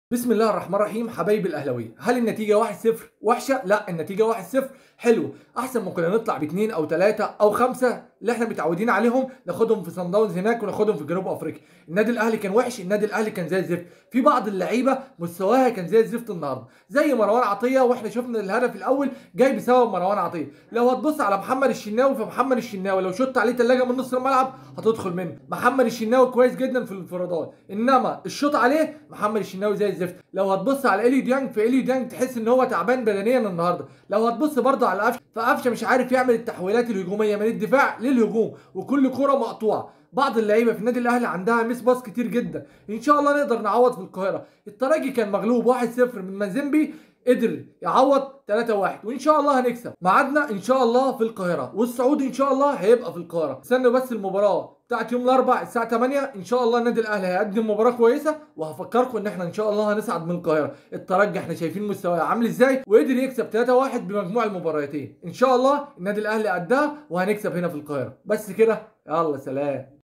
بسم الله الرحمن الرحيم حبايبي الاهلاويه هل النتيجه 1-0 وحشه لا النتيجه 1-0 حلوه احسن ما كنا نطلع باثنين او ثلاثه او خمسه اللي احنا متعودين عليهم ناخدهم في صن داونز هناك وناخدهم في جنوب افريقيا النادي الاهلي كان وحش النادي الاهلي كان زي الزفت في بعض اللعيبه مستواها كان زي الزفت النهارده زي مروان عطيه واحنا شفنا الهدف الاول جاي بسبب مروان عطيه لو هتبص على محمد الشناوي فمحمد الشناوي لو شط عليه ثلاجه من نص الملعب هتدخل منه محمد الشناوي كويس جدا في الانفرادات انما الشوط عليه محمد الشناوي زي الزفت لو هتبص على اليو ديانج فاليو ديانج تحس ان هو تعبان بدنيا النهارده لو هتبص برضه على قفشه فقفشه مش عارف يعمل التحويلات الهجوميه من الدفاع للهجوم وكل كره مقطوعه بعض اللعيبه في النادي الاهلي عندها ميس باص كتير جدا ان شاء الله نقدر نعوض في القاهره الترجي كان مغلوب 1-0 من مازيمبي قدر يعوض 3-1 وان شاء الله هنكسب ميعادنا ان شاء الله في القاهره والصعود ان شاء الله هيبقى في القاهره استنوا بس المباراه بتاعت يوم الاربعاء الساعه 8 ان شاء الله النادي الاهلي هيقدم مباراه كويسه وهفكركم ان احنا ان شاء الله هنصعد من القاهره الترجي احنا شايفين مستواه عامل ازاي وقدر يكسب 3-1 بمجموع المباراتين ان شاء الله النادي الاهلي قدها وهنكسب هنا في القاهره بس كده يلا سلام